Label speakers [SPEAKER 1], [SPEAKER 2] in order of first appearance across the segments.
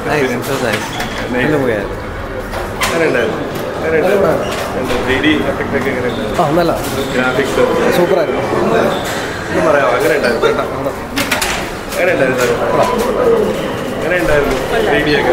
[SPEAKER 1] നല്ല മൂവിയായിരുന്നു ആ നല്ല
[SPEAKER 2] ഗ്രാഫിക്സ്
[SPEAKER 1] സൂപ്പറായിരുന്നു
[SPEAKER 2] ഒന്നും പറയാമോ അങ്ങനെ ഉണ്ടായിരുന്നു അങ്ങനെ ഉണ്ടായിരുന്നു അങ്ങനെ ഉണ്ടായിരുന്നു ത്രീ ഒക്കെ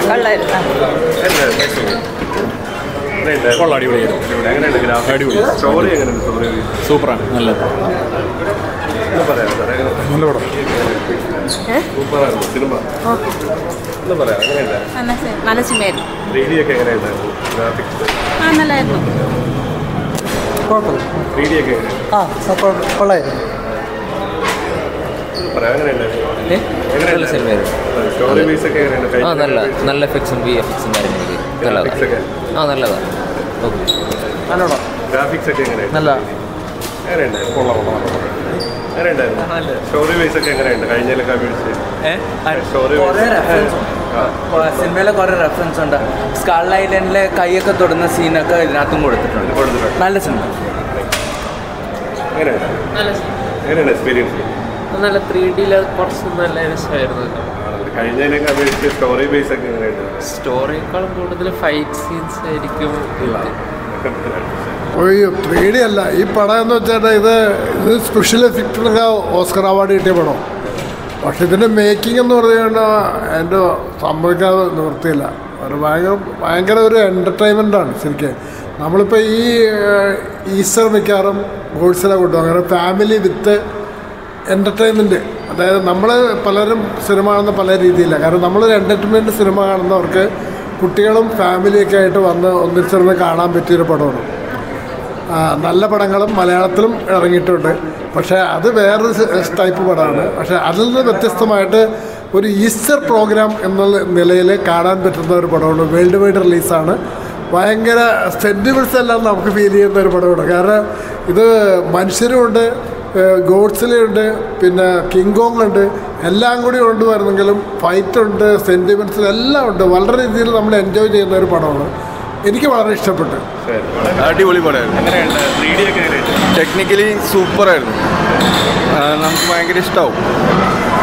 [SPEAKER 2] എങ്ങനെയുണ്ട് ഗ്രാഫിക്സ്
[SPEAKER 3] അടിപൊളി.
[SPEAKER 2] സ്റ്റോറി എങ്ങനെയുണ്ട് സ്റ്റോറി
[SPEAKER 3] സൂപ്പറാണ് നല്ലത്
[SPEAKER 2] ഒന്ന് പറയാമോ സാറേ എങ്ങനെ
[SPEAKER 3] നല്ല പടം
[SPEAKER 2] സൂപ്പറാണ് സിനിമ ഒന്ന് പറയാം എങ്ങനെയുണ്ട്
[SPEAKER 4] നല്ല സി- നല്ല സിനിമയായിരുന്നു
[SPEAKER 2] ത്രീ ഡി ഒക്കെ എങ്ങനെയുണ്ടായിരുന്നു ഗ്രാഫിക്സ്
[SPEAKER 4] ആ നല്ലായിരുന്നു
[SPEAKER 1] കുഴപ്പമില്ല
[SPEAKER 2] ത്രീ ഡി ഒക്കെ എങ്ങനെയുണ്ട്
[SPEAKER 1] ആ കുഴപ്പം- കൊള്ളായിരുന്നു
[SPEAKER 2] ഒന്ന് പറയാം എങ്ങനെയുണ്ടായിരുന്നു
[SPEAKER 5] നല്ല സിനിമയായിരുന്നു
[SPEAKER 2] സ്റ്റോറി ബേസ് ഒക്കെ എങ്ങനെയുണ്ട്
[SPEAKER 5] ആ നല്ല നല്ല എഫക്ട്സും വി എഫക്ട്സും കാര്യങ്ങളൊക്കെ
[SPEAKER 2] ഗ്രാഫിക്സ് ഒക്കെ
[SPEAKER 5] ആ നല്ലതാണ് ഓക്കെ
[SPEAKER 1] നല്ലോണം
[SPEAKER 2] ഗ്രാഫിക്സ് ഒക്കെ എങ്ങനെയുണ്ട്
[SPEAKER 1] നല്ല
[SPEAKER 2] എങ്ങനെയുണ്ടായിരുന്നു എങ്ങനെയുണ്ടായിരുന്നു സ്റ്റോറി ബേസ് ഒക്കെ എങ്ങനെയുണ്ട് കഴിഞ്ഞതിലൊക്കെ അപേക്ഷിച്ച് സ്റ്റോറി
[SPEAKER 6] കുറേ റെഫറൻസ് സിനിമയിലെ കുറേ റെഫറൻസ് ഉണ്ട് സ്കാൾ ഐലൻഡിലെ കൈയൊക്കെ തൊടുന്ന സീനൊക്കെ ഇതിനകത്തും കൊടുത്തിട്ടുണ്ട്
[SPEAKER 2] കൊടുത്തിട്ടുണ്ട്
[SPEAKER 6] നല്ല സിനിമ
[SPEAKER 2] എങ്ങനെയുണ്ട് എങ്ങനെയുണ്ട് എക്സ്പീരിയൻസ്
[SPEAKER 7] നല്ല ത്രീ ഡിയിൽ കുറച്ച് നല്ല രസമായിരുന്നു
[SPEAKER 2] കഴിഞ്ഞതിലൊക്കെ അപേക്ഷിച്ച് സ്റ്റോറി ബേസ് ഒക്കെ എങ്ങനെയുണ്ട്
[SPEAKER 7] സ്റ്റോറിയേക്കാളും കൂടുതൽ ഫൈറ്റ് സീൻസ് ആയിരിക്കും
[SPEAKER 8] ഒയ്യോ ത്രീ ഡി അല്ല ഈ പടം എന്ന് വെച്ചാൽ ഇത് ഇത് സ്പെഷ്യൽ എഫക്റ്റിനൊക്കെ ഓസ്കർ അവാർഡ് കിട്ടിയ പടം പക്ഷെ ഇതിൻ്റെ മേക്കിംഗ് എന്ന് പറഞ്ഞു കഴിഞ്ഞാൽ എൻ്റെ സംഭവിക്കാതെ നിവൃത്തിയില്ല ഒരു ഭയങ്കര ഭയങ്കര ഒരു എൻ്റർടൈൻമെൻ്റാണ് ശരിക്കും നമ്മളിപ്പോൾ ഈ ഏഹ്, ഈസ്റ്റർ മിക്കാറും ഗോഡ്സിലെ കൊണ്ടുപോകും അങ്ങനെ ഫാമിലി വിത്ത് എൻ്റർടൈൻമെൻറ്റ് അതായത് നമ്മൾ പലരും സിനിമ കാണുന്ന പല രീതിയിലാണ് കാരണം നമ്മളൊരു എൻ്റർടൈൻമെൻറ്റ് സിനിമ കാണുന്നവർക്ക് കുട്ടികളും ഫാമിലിയൊക്കെ ആയിട്ട് വന്ന് ഒന്നിച്ചിരുന്ന് കാണാൻ പറ്റിയൊരു പടമാണ് ആ, നല്ല പടങ്ങളും മലയാളത്തിലും ഇറങ്ങിയിട്ടുണ്ട് പക്ഷേ അത് വേറൊരു സ് ടൈപ്പ് പടമാണ് പക്ഷേ അതിൽ നിന്ന് വ്യത്യസ്തമായിട്ട് ഒരു ഈസ്റ്റർ പ്രോഗ്രാം എന്നുള്ള നിലയിൽ കാണാൻ പറ്റുന്ന ഒരു പടമാണ് വേൾഡ് വൈഡ് റിലീസാണ് ഭയങ്കര സെൻറ്റിമെൻറ്റ്സ് എല്ലാം നമുക്ക് ഫീൽ ചെയ്യുന്ന ഒരു പടമാണ് കാരണം ഇത് മനുഷ്യരുമുണ്ട് ഗോഡ്സിലുണ്ട് പിന്നെ കിങ് കോങ് ഉണ്ട് എല്ലാം കൂടി കൊണ്ടുവരുന്നെങ്കിലും ഫൈറ്റ് ഉണ്ട് സെൻറ്റിമെൻറ്റ്സ് എല്ലാം ഉണ്ട് വളരെ രീതിയിൽ നമ്മൾ എൻജോയ് ചെയ്യുന്ന ഒരു പടമാണ് എനിക്ക് വളരെ ഇഷ്ടപ്പെട്ടു
[SPEAKER 3] അടിപൊളി പടമായിരുന്നു
[SPEAKER 2] എങ്ങനെയുണ്ട് ത്രീ ഡി ഒക്കെ എങ്ങനെയുണ്ട്
[SPEAKER 3] ടെക്നിക്കലി സൂപ്പറായിരുന്നു നമുക്ക് ഭയങ്കര ഇഷ്ടമാവും